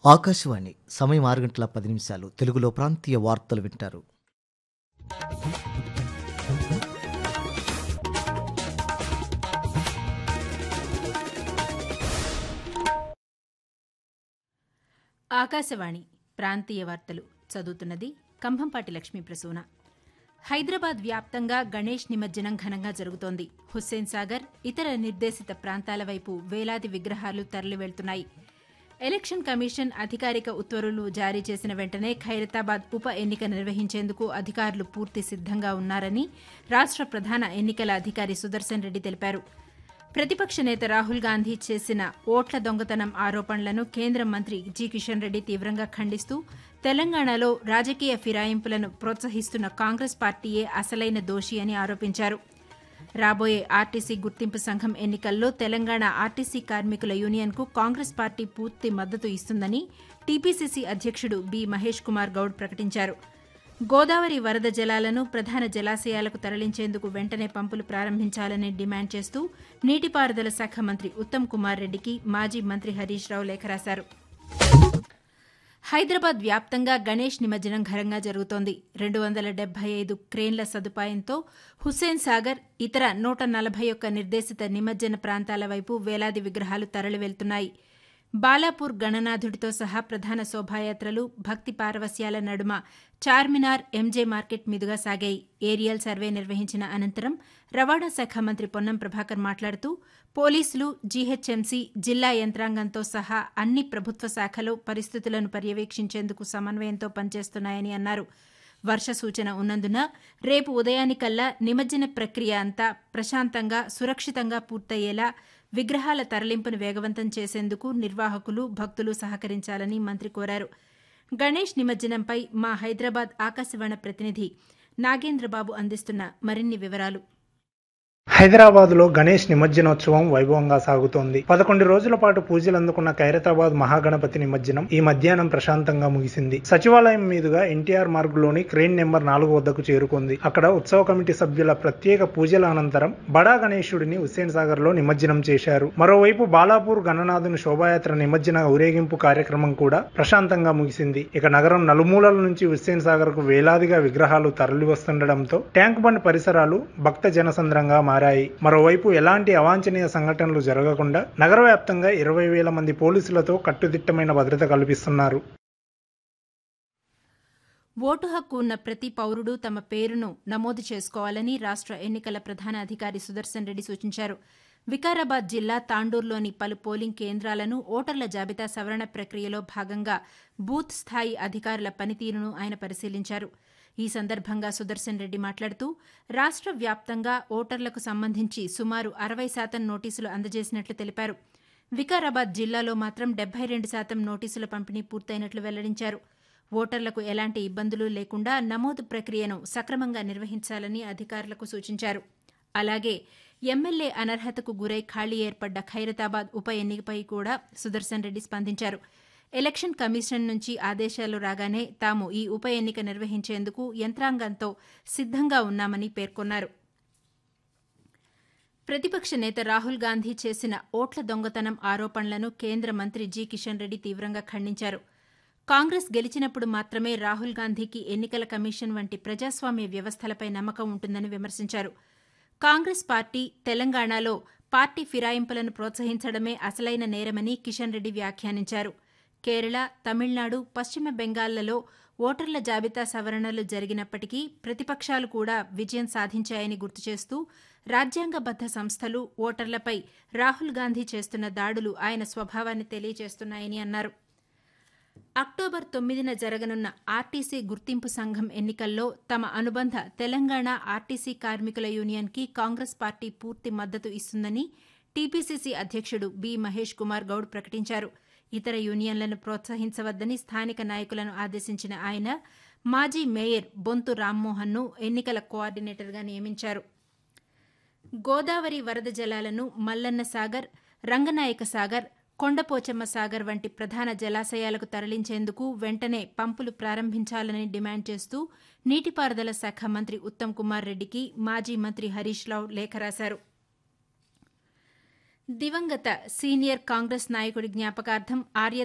ఆకాశవాణి సమయం ఆరు గంటల పది నిమిషాలు తెలుగులో ప్రాంతీయ వార్తలు వింటారు ఆకాశవాణి ప్రాంతీయ వార్తలు చదువుతున్నది కంభంపాటి లక్ష్మీ ప్రసూన హైదరాబాద్ వ్యాప్తంగా గణేష్ నిమజ్జనం ఘనంగా జరుగుతోంది హుస్సేన్ సాగర్ ఇతర నిర్దేశిత ప్రాంతాల వైపు వేలాది విగ్రహాలు తరలివెళ్తున్నాయి ఎలక్షన్ కమిషన్ అధికారిక ఉత్తర్వులు జారీ చేసిన వెంటనే ఖైరతాబాద్ ఉప ఎన్నిక నిర్వహించేందుకు అధికారులు పూర్తి సిద్దంగా ఉన్నారని రాష్ట్ర ప్రధాన ఎన్నికల అధికారి సుదర్శన్ రెడ్డి తెలిపారు ప్రతిపక్ష నేత రాహుల్ గాంధీ చేసిన ఓట్ల దొంగతనం ఆరోపణలను కేంద్ర మంత్రి జి కిషన్ రెడ్డి తీవ్రంగా ఖండిస్తూ తెలంగాణలో రాజకీయ ఫిరాయింపులను ప్రోత్సహిస్తున్న కాంగ్రెస్ పార్టీయే అసలైన దోషి అని ఆరోపించారు రాబోయే ఆర్టీసీ గుర్తింపు సంఘం ఎన్నికల్లో తెలంగాణ ఆర్టీసీ కార్మికుల యూనియన్కు కాంగ్రెస్ పార్టీ పూర్తి మద్దతు ఇస్తుందని టీపీసీసీ అధ్యక్షుడు బి మహేష్ కుమార్ గౌడ్ ప్రకటించారు గోదావరి వరద జలాలను ప్రధాన జలాశయాలకు తరలించేందుకు వెంటనే పంపులు ప్రారంభించాలని డిమాండ్ చేస్తూ నీటిపారుదల శాఖ మంత్రి ఉత్తమ్ కుమార్ రెడ్డికి మాజీ మంత్రి హరీష్ రావు లేఖ రాశారు హైదరాబాద్ వ్యాప్తంగా గణేష్ నిమజ్జనం ఘనంగా జరుగుతోంది రెండు వందల డెబ్బై ఐదు క్రేన్ల సదుపాయంతో హుస్సేన్ సాగర్ ఇతర నూట నలభై ఒక్క నిర్దేశిత నిమజ్జన ప్రాంతాల వైపు వేలాది విగ్రహాలు తరలి వెళ్తున్నాయి బాలాపూర్ గణనాథుడితో సహా ప్రధాన శోభాయాత్రలు భక్తి పారవస్యాల నడుమ చార్మినార్ ఎంజే మార్కెట్ మీదుగా సాగాయి ఏరియల్ సర్వే నిర్వహించిన అనంతరం రవాణా శాఖ మంత్రి పొన్నం ప్రభాకర్ మాట్లాడుతూ పోలీసులు జీహెచ్ఎంసీ జిల్లా యంత్రాంగంతో సహా అన్ని ప్రభుత్వ శాఖలు పరిస్థితులను పర్యవేక్షించేందుకు సమన్వయంతో పనిచేస్తున్నాయని అన్నారు వర్ష సూచన ఉన్నందున రేపు ఉదయానికల్లా నిమజ్జన ప్రక్రియ అంతా ప్రశాంతంగా సురక్షితంగా పూర్తయ్యేలా విగ్రహాల తరలింపును వేగవంతం చేసేందుకు నిర్వాహకులు భక్తులు సహకరించాలని మంత్రి కోరారు గణేష్ నిమజ్జనంపై మా హైదరాబాద్ ఆకాశవాణి ప్రతినిధి నాగేంద్రబాబు అందిస్తున్న మరిన్ని వివరాలు హైదరాబాద్ లో గణేష్ నిమజ్జనోత్సవం వైభవంగా సాగుతోంది పదకొండు రోజుల పాటు పూజలు అందుకున్న ఖైరతాబాద్ మహాగణపతి నిమజ్జనం ఈ మధ్యాహ్నం ప్రశాంతంగా ముగిసింది సచివాలయం మీదుగా ఎన్టీఆర్ మార్గ్ లోని క్రేన్ నెంబర్ నాలుగు వద్దకు చేరుకుంది అక్కడ ఉత్సవ కమిటీ సభ్యుల ప్రత్యేక పూజల అనంతరం బడా గణేశుడిని హుస్సేన్ సాగర్ లో నిమజ్జనం చేశారు మరోవైపు బాలాపూర్ గణనాథుని శోభాయాత్ర నిమజ్జన ఊరేగింపు కార్యక్రమం కూడా ప్రశాంతంగా ముగిసింది ఇక నగరం నలుమూలల నుంచి హుస్సేన్ సాగర్ కు వేలాదిగా విగ్రహాలు తరలి వస్తుండటంతో ట్యాంక్ బండ్ పరిసరాలు భక్త జనసంద్రంగా మారాయి మరోవైపు ఎలాంటి అవాంఛనీయ సంఘటనలు జరగకుండా నగర వ్యాప్తంగా ఇరవై వేల మంది పోలీసులతో కట్టుదిట్టమైన భద్రత కల్పిస్తున్నారు ఓటు హక్కు ఉన్న ప్రతి పౌరుడు తమ పేరును నమోదు చేసుకోవాలని రాష్ట్ర ఎన్నికల ప్రధాన అధికారి సుదర్శన్ రెడ్డి సూచించారు వికారాబాద్ జిల్లా తాండూరులోని పలు పోలింగ్ కేంద్రాలను ఓటర్ల జాబితా సవరణ ప్రక్రియలో భాగంగా బూత్ స్థాయి అధికారుల పనితీరును ఆయన పరిశీలించారు ఈ సందర్భంగా సుదర్శన్ రెడ్డి మాట్లాడుతూ రాష్ట్ర వ్యాప్తంగా ఓటర్లకు సంబంధించి సుమారు అరవై శాతం నోటీసులు అందజేసినట్లు తెలిపారు వికారాబాద్ జిల్లాలో మాత్రం డెబ్బై రెండు శాతం నోటీసుల పంపిణీ పూర్తయినట్లు వెల్లడించారు ఓటర్లకు ఎలాంటి ఇబ్బందులు లేకుండా నమోదు ప్రక్రియను సక్రమంగా నిర్వహించాలని అధికారులకు సూచించారు అలాగే ఎమ్మెల్యే అనర్హతకు గురై ఖాళీ ఏర్పడ్డ ఖైరతాబాద్ ఉప ఎన్నికపై కూడా సుదర్శన్ రెడ్డి స్పందించారు ఎలక్షన్ కమిషన్ నుంచి ఆదేశాలు రాగానే తాము ఈ ఉప ఎన్నిక నిర్వహించేందుకు యంత్రాంగంతో సిద్దంగా ఉన్నామని పేర్కొన్నారు ప్రతిపక్ష నేత రాహుల్ గాంధీ చేసిన ఓట్ల దొంగతనం ఆరోపణలను కేంద్ర మంత్రి జి కిషన్ రెడ్డి తీవ్రంగా ఖండించారు కాంగ్రెస్ గెలిచినప్పుడు మాత్రమే రాహుల్ గాంధీకి ఎన్నికల కమిషన్ వంటి ప్రజాస్వామ్య వ్యవస్థలపై నమ్మకం ఉంటుందని విమర్శించారు కాంగ్రెస్ పార్టీ తెలంగాణలో పార్టీ ఫిరాయింపులను ప్రోత్సహించడమే అసలైన నేరమని కిషన్ రెడ్డి వ్యాఖ్యానించారు కేరళ తమిళనాడు పశ్చిమ బెంగాల్లలో ఓటర్ల జాబితా సవరణలు జరిగినప్పటికీ ప్రతిపక్షాలు కూడా విజయం సాధించాయని గుర్తు చేస్తూ రాజ్యాంగబద్ద సంస్థలు ఓటర్లపై రాహుల్ గాంధీ చేస్తున్న దాడులు ఆయన స్వభావాన్ని తెలియజేస్తున్నాయని అన్నారు అక్టోబర్ తొమ్మిదిన జరగనున్న ఆర్టీసీ గుర్తింపు సంఘం ఎన్నికల్లో తమ అనుబంధ తెలంగాణ ఆర్టీసీ కార్మికుల యూనియన్కి కాంగ్రెస్ పార్టీ పూర్తి మద్దతు ఇస్తుందని టీపీసీసీ అధ్యక్షుడు బి మహేష్ కుమార్ గౌడ్ ప్రకటించారు ఇతర యూనియన్లను ప్రోత్సహించవద్దని స్థానిక నాయకులను ఆదేశించిన ఆయన మాజీ మేయర్ బొంతు రామ్మోహన్ను ఎన్నికల కోఆర్డినేటర్గా నియమించారు గోదావరి వరద జలాలను మల్లన్న సాగర్ రంగనాయక సాగర్ కొండపోచమ్మ సాగర్ వంటి ప్రధాన జలాశయాలకు తరలించేందుకు వెంటనే పంపులు ప్రారంభించాలని డిమాండ్ చేస్తూ నీటిపారుదల శాఖ మంత్రి ఉత్తమ్ కుమార్ రెడ్డికి మాజీ మంత్రి హరీష్ రావు లేఖ రాశారు దివంగత సీనియర్ కాంగ్రెస్ నాయకుడి జ్ఞాపకార్థం ఆర్య